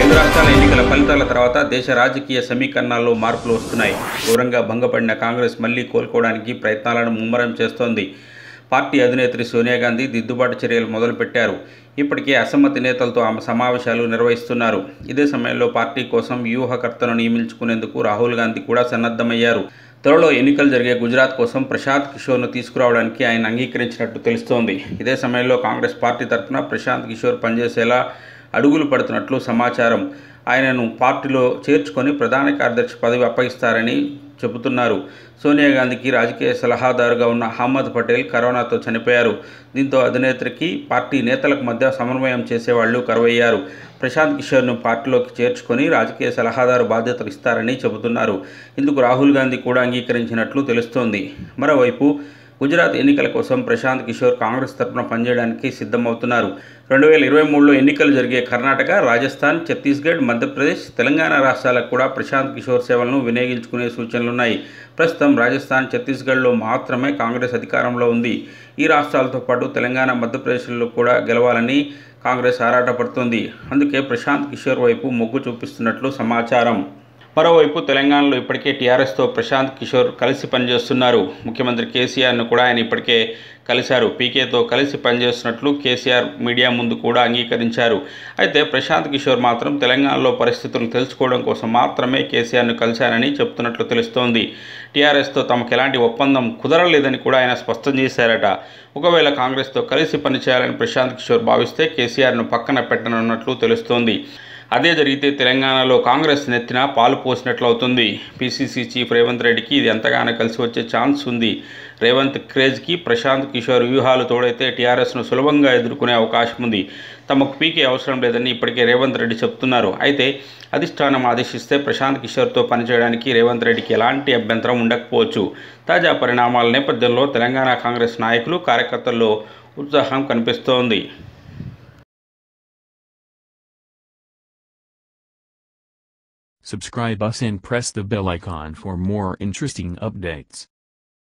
రెండు రాష్ట్రాల ఎన్నికల ఫలితాల తర్వాత దేశ రాజకీయ సమీకరణాల్లో మార్పులు వస్తున్నాయి ఘోరంగా భంగపడిన కాంగ్రెస్ మళ్లీ కోలుకోవడానికి ప్రయత్నాలను ముమ్మరం చేస్తోంది పార్టీ అధినేత్రి సోనియా గాంధీ దిద్దుబాటు చర్యలు మొదలుపెట్టారు ఇప్పటికే అసమ్మతి నేతలతో ఆమె సమావేశాలు నిర్వహిస్తున్నారు ఇదే సమయంలో పార్టీ కోసం వ్యూహకర్తను నియమించుకునేందుకు రాహుల్ గాంధీ కూడా సన్నద్ధమయ్యారు త్వరలో ఎన్నికలు జరిగే గుజరాత్ కోసం ప్రశాంత్ కిషోర్ను తీసుకురావడానికి ఆయన అంగీకరించినట్టు తెలుస్తోంది ఇదే సమయంలో కాంగ్రెస్ పార్టీ తరఫున ప్రశాంత్ కిషోర్ పనిచేసేలా అడుగులు పడుతున్నట్లు సమాచారం ఆయనను పార్టీలో చేర్చుకొని ప్రధాన కార్యదర్శి పదవి అప్పగిస్తారని చెబుతున్నారు సోనియా గాంధీకి రాజకీయ సలహాదారుగా ఉన్న అహ్మద్ పటేల్ కరోనాతో చనిపోయారు దీంతో అధినేత్రికి పార్టీ నేతలకు మధ్య సమన్వయం చేసేవాళ్లు కరువయ్యారు ప్రశాంత్ కిషోర్ను పార్టీలోకి చేర్చుకొని రాజకీయ సలహాదారు బాధ్యతలు ఇస్తారని చెబుతున్నారు ఇందుకు రాహుల్ గాంధీ కూడా అంగీకరించినట్లు తెలుస్తోంది మరోవైపు గుజరాత్ ఎన్నికల కోసం ప్రశాంత్ కిషోర్ కాంగ్రెస్ తరఫున పనిచేయడానికి సిద్ధమవుతున్నారు రెండు వేల ఇరవై మూడులో ఎన్నికలు జరిగే కర్ణాటక రాజస్థాన్ ఛత్తీస్గఢ్ మధ్యప్రదేశ్ తెలంగాణ రాష్ట్రాలకు కూడా ప్రశాంత్ కిషోర్ సేవలను వినియోగించుకునే సూచనలున్నాయి ప్రస్తుతం రాజస్థాన్ ఛత్తీస్గఢ్లో మాత్రమే కాంగ్రెస్ అధికారంలో ఉంది ఈ రాష్ట్రాలతో పాటు తెలంగాణ మధ్యప్రదేశ్లో కూడా గెలవాలని కాంగ్రెస్ ఆరాటపడుతోంది అందుకే ప్రశాంత్ కిషోర్ వైపు మొగ్గు చూపిస్తున్నట్లు సమాచారం మరోవైపు తెలంగాణలో ఇప్పటికే టీఆర్ఎస్తో ప్రశాంత్ కిషోర్ కలిసి పనిచేస్తున్నారు ముఖ్యమంత్రి కేసీఆర్ను కూడా ఆయన ఇప్పటికే కలిశారు పీకేతో కలిసి పనిచేస్తున్నట్లు కేసీఆర్ మీడియా ముందు కూడా అంగీకరించారు అయితే ప్రశాంత్ కిషోర్ మాత్రం తెలంగాణలో పరిస్థితులు తెలుసుకోవడం కోసం మాత్రమే కేసీఆర్ను కలిశారని చెప్తున్నట్లు తెలుస్తోంది టీఆర్ఎస్తో తమకు ఎలాంటి ఒప్పందం కుదరలేదని కూడా ఆయన స్పష్టం చేశారట ఒకవేళ కాంగ్రెస్తో కలిసి పనిచేయాలని ప్రశాంత్ కిషోర్ భావిస్తే కేసీఆర్ను పక్కన పెట్టనున్నట్లు తెలుస్తోంది అదే జరిగితే తెలంగాణలో కాంగ్రెస్ నెత్తిన పాలు పోసినట్లు అవుతుంది పీసీసీ చీఫ్ రేవంత్ రెడ్డికి ఇది ఎంతగానో కలిసి వచ్చే ఛాన్స్ ఉంది రేవంత్ క్రేజ్కి ప్రశాంత్ కిషోర్ వ్యూహాలు తోడైతే టీఆర్ఎస్ను సులభంగా ఎదుర్కొనే అవకాశం ఉంది తమకు పీకే అవసరం లేదని ఇప్పటికే రేవంత్ రెడ్డి చెప్తున్నారు అయితే అధిష్టానం ఆదేశిస్తే ప్రశాంత్ కిషోర్తో పనిచేయడానికి రేవంత్ రెడ్డికి ఎలాంటి అభ్యంతరం ఉండకపోవచ్చు తాజా పరిణామాల నేపథ్యంలో తెలంగాణ కాంగ్రెస్ నాయకులు కార్యకర్తల్లో ఉత్సాహం కనిపిస్తోంది Subscribe us and press the bell icon for more interesting updates.